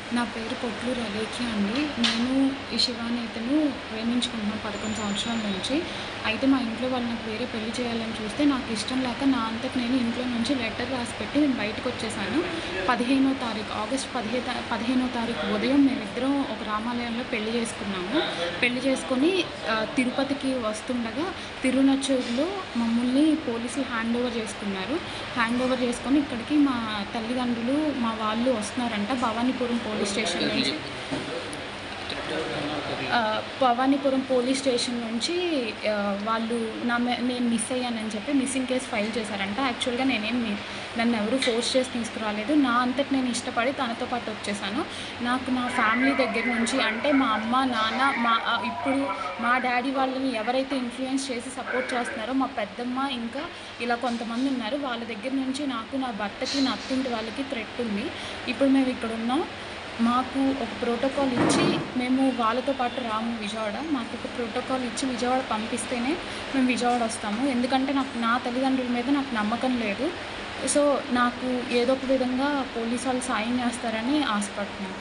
నా పేరు పొట్లూరు అలేఖ్య అండి నేను ఈ శివాని ఇతను ప్రేమించుకుంటున్నాం పదకొండు సంవత్సరాల నుంచి అయితే మా ఇంట్లో వాళ్ళు నాకు వేరే పెళ్లి చేయాలని చూస్తే నాకు ఇష్టం లేక నా అంతటి నేను ఇంట్లో నుంచి లెటర్ రాసి పెట్టి నేను బయటకు వచ్చేసాను పదిహేనో తారీఖు ఆగస్ట్ పదిహే పదిహేనో తారీఖు ఉదయం మేమిద్దరం ఒక రామాలయంలో పెళ్లి చేసుకున్నాము పెళ్లి చేసుకొని ఆ, తిరుపతికి వస్తుండగా తిరునచ్చూరులో మమ్మల్ని పోలీసులు హ్యాండ్ ఓవర్ చేసుకున్నారు హ్యాండ్ ఓవర్ చేసుకొని ఇక్కడికి మా తల్లిదండ్రులు మా వాళ్ళు వస్తున్నారంట భవానీపురం పోలీస్ స్టేషన్ నుంచి ఆ, భవానీపురం పోలీస్ స్టేషన్ నుంచి ఆ, వాళ్ళు నా మే- నేను మిస్ అయ్యానని చెప్పి మిస్సింగ్ కేసు ఫైల్ చేశారంట యాక్చువల్గా నేనేం మి- నన్ను ఎవరు ఫోర్స్ చేసి తీసుకురాలేదు నా అంతటి నేను ఇష్టపడి తనతో పాటు వచ్చేసాను నాకు నా ఫ్యామిలీ దగ్గర నుంచి అంటే మా అమ్మ నాన్న మా ఆ, ఇప్పుడు మా డాడీ వాళ్ళని ఎవరైతే ఇన్ఫ్లుయెన్స్ చేసి సపోర్ట్ చేస్తున్నారో మా పెద్దమ్మ ఇంకా ఇలా కొంతమంది ఉన్నారు వాళ్ళ దగ్గర నుంచి నాకు నా భర్తకి నా అత్తింటి వాళ్ళకి థ్రెట్ ఉంది ఇప్పుడు మేము ఇక్కడ ఉన్నాం మాకు ఒక ప్రోటోకాల్ ఇచ్చి మేము వాళ్ళతో పాటు రాము విజయవాడ మాకు ఒక ప్రోటోకాల్ ఇచ్చి విజయవాడ పంపిస్తేనే మేము విజయవాడ వస్తాము ఎందుకంటే నాకు నా తల్లిదండ్రుల మీద నాకు నమ్మకం లేదు సో నాకు ఏదో ఒక విధంగా పోలీసు వాళ్ళు సాయం చేస్తారని ఆశపడుతున్నాను